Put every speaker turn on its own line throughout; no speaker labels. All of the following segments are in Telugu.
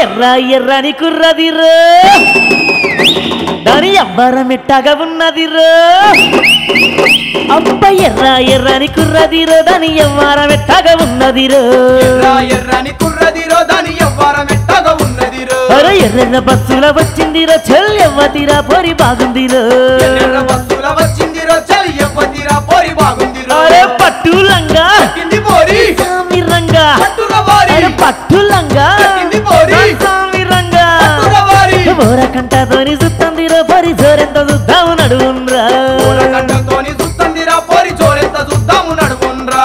ఎర్ర ఎర్రని కుర్రదిరో దాని అబ్బరం ఎట్టగా ఉన్నదిరో అబ్బ ఎర్ర ఎర్రని కుర్రదిరో దాని ఎవ్వారం ఎట్టగా ఉన్నదిరో
ఎర్ర ఎర్రని కుర్రదిరో దాని ఎవ్వరం ఎట్టగా ఉన్నదిరో
అరే ఎర్రెర్ర బస్సుల వచ్చిందిరో చెల్ ఎవ్వతిరా పొరి బాగుందిరో
ఎర్ర బస్సుల వచ్చిందిరో చలి ఎవ్వతిరా పోరి బాగుందిరో
అరే పట్టులంగా
కింది పోరి
సామిరంగా
పట్టుగా పోరి
అరే పట్టులంగా
కింది పోరి
సామిరంగా
పట్టుగా పోరి
ఓరకంటతోని సుత్తందిరో పరి జోరెంత చూద్దాము నడువున్రా
పూలకంఠంతోని చూస్తుందిరా పోరి జోరెంత చూద్దాము నడుముండ్రా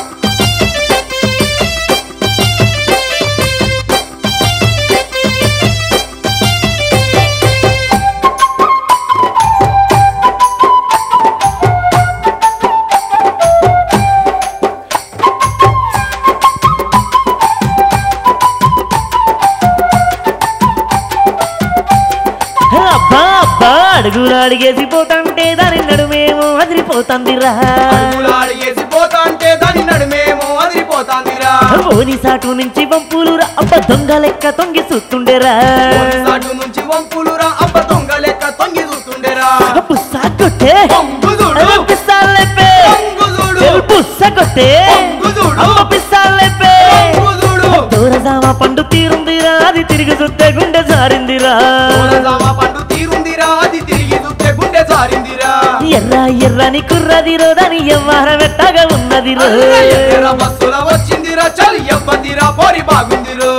అబ్బా అబ్బా అడుగులు అడిగేసి పోతంటే దాని నడుమేమో అదిరిపోతందిరా
అడుగులాడి వేసిపోతా అంటే దాని నడుమేమో అదిరిపోతాందిరా
ఓని సాటు నుంచి పంపులు రా అబ్బ దొంగ లెక్క తొంగి చూస్తుండేరా
సాటు నుంచి వంపులురా అబ్బ దొంగ లెక్క తొంగి చూస్తుండేరా
పుస్సా కొట్టే
పొంగు చూడు
అరే పిస్తాలెప్పే
పొంగు చూడు
చెల్ పుస్స కొట్టే
పొంగు చూడు
అమ్మ పిస్తాలెప్పే
పొంగు చూడు
దూరజామ పండు తీరుందిరా అది తిరిగి చూస్తే గుండె జారిందిరా
పూలజామ పండు తీరుందిరా అది తిరిగి చూస్తే గుండె జారిందిరా
ఎర్ర ఎర్రని కుర్రదిరో దాని ఎవ్వారం ఎట్టగా ఉన్నదిరో
ఎర్ర బస్సుల వచ్చిందిరా చలి ఎవ్వతిరా పోరి బాగుందిరో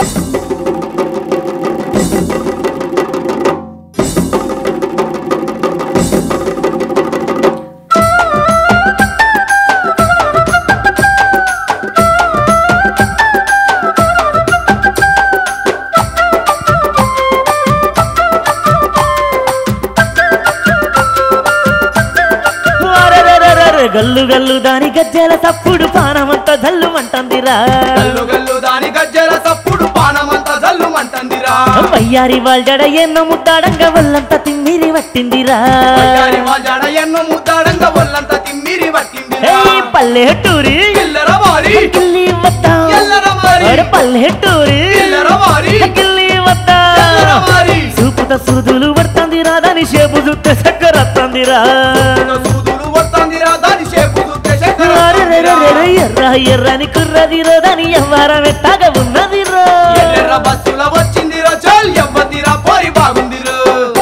అరెరెరెరెరె, గల్లు గల్లు దాని గజ్జెల తప్పుడు పానమంతా జల్లు అంటందిరా
గల్లు గల్లు దాని గజ్జల సప్పుడు పానమంతా జల్లు మంటందిరా
వయ్యారి వాళ్ళ ఎన్నో ముద్దాడంగా వల్లంతా తిమ్మిరి పట్టిందిరా
వయ్యారి వాజాడ ఎన్నో ముద్దాడంగా ఒళ్ళంతా తిమ్మిరి పట్టిందిరా
ఏయ్ పల్లెటూరి
ఎల్లర వారి
కిల్లి వద్దాం
ఎల్లర వారి
అరే పల్లెటూరి
ఎల్లర వారి
కిల్లి వద్దాం
ఎల్లర వారి
చూపుత సూదులు పడుతుందిరా దాని షేపు చూస్తే చక్కర వస్తుందిరా
సూదులు వస్తాందిరా దాని షేపు చూస్తే చక్కెర వస్తాందిరా.
అరెరెరెరెరె, ఎర్ర ఎర్రని కుర్రదిరో దాని ఎవ్వారం ఎట్టాగా ఉన్నదిరో
ఎర్ర బస్సుల వచ్చిందిరో చల్ ఎవ్వతిరా పోరి బాగుందిరో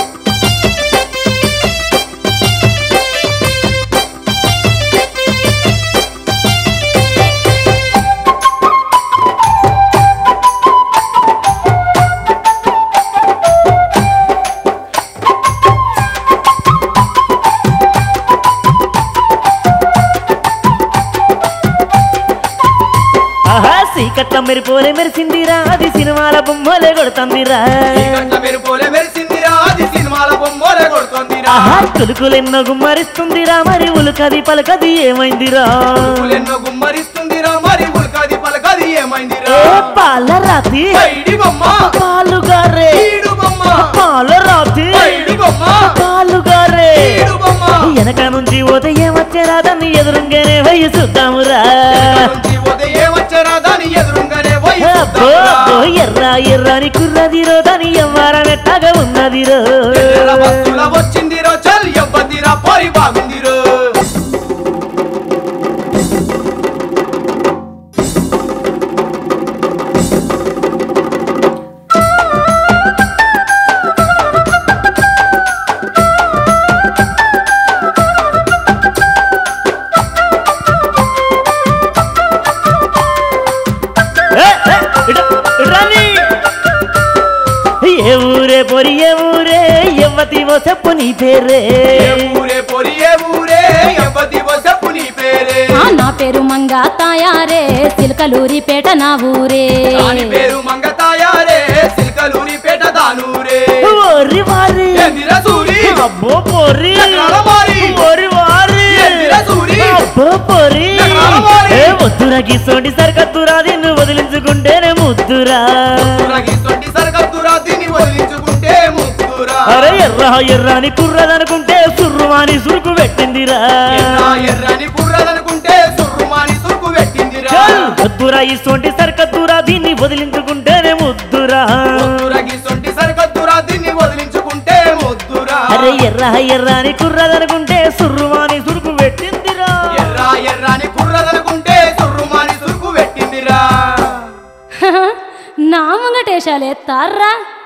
ఆహా సీకట్ల మెరిపోలే మెరిసిందిరా అది సినిమాల బొమ్మలే కొడుతుందిరా
చీకట్ల మెరుపోలే మెరిసిందిరా అది సినిమాల బొమ్మలే కొడుతోందిరా
ఆహా తులుకులెన్నో గుమ్మరిస్తుందిరా మరి ఉలుకది పలకది ఏమైందిరా
ఎన్నో గుమ్మరిస్తుందిరా మరి ఉల్కది పలకది ఏమైందిరా
ఏ పాల రాతి
పైడి బొమ్మ
పాలుగారే
ఈడు బొమ్మ
పాల రాతి
పైడి బొమ్మ
పాలుగారే
ఈడు బొమ్మ
వెనక నుంచి పోతే ఏమొచ్చారా దాన్ని ఎదురుగానే పోయి చూద్దామురా
నుంచి ఉదయం వచ్చరా దాని ఎదురుగానే పోయి
అబ్బో
చూద్దాంరా.
అబ్బో, ఎర్ర ఎర్రని కుర్రదిరో దాని ఎవ్వారం ఎట్టాగా ఉన్నదిరో
ఎర్ర బస్సుల వచ్చిందిరో చల్ ఎవ్వతిరా పోరి బాగుందిరో
ఏ, ఏ, ఇటు, ఇటు రాని. ఏ ఊరే పొరి ఏ ఊరే ఎవ్వతివో చెప్పు నీ పేరే
ఏ ఊరే పొరి ఏ ఊరే ఎవ్వతి చెప్పు నీ పేరే
ఆ నా పేరు మంగా తాయారే సిల్కలూరి పేట నా ఊరే
దాని పేరు మంగతాయారే సిల్కలూరి పేట దానూరే
ఓరి వారి
ఏందిరా సూరి
అబ్బో పొరి
ఎకరాల వారి.
ఓరి వారి
ఏందిరా సూరి
అబ్బో పొరి
ఎకరాల వారి.
ఏ వద్దురా గిసోంటి సరికత్తురా నిన్ను వదిలించుకుంటేనే ముద్దురా
సొంటి సరగత్తురా దీన్ని వదిలించుకుంటే ముక్కురా
అరే ఎర్ర ఎర్రని కుర్రదనుకుంటే సుర్రుమాని సురుకు పెట్టిందిరా
ఎర్ర ఎర్రని కుర్రదనుకుంటే సుర్రుమాని సురుకు పెట్టిందిరా
చల్, వద్దురా ఇసోంటి సరికత్తురా దీన్ని వదిలించుకుంటేనే ముద్దురా వద్దురా
వద్దురగి సొంటి సరికొద్దురా దీన్ని వదిలించుకుంటే మొద్దురా
అరే ఎర్ర ఎర్రాని కుర్రదనుకుంటే సుర్రుమాని సురుకు పెట్టిందిరా
ఎర్ర ఎర్రాని కుర్రదనుకుంటే సుర్రుమాని సురుకు పెట్టిందిరా
నా ముంగటేశాలే తార్రా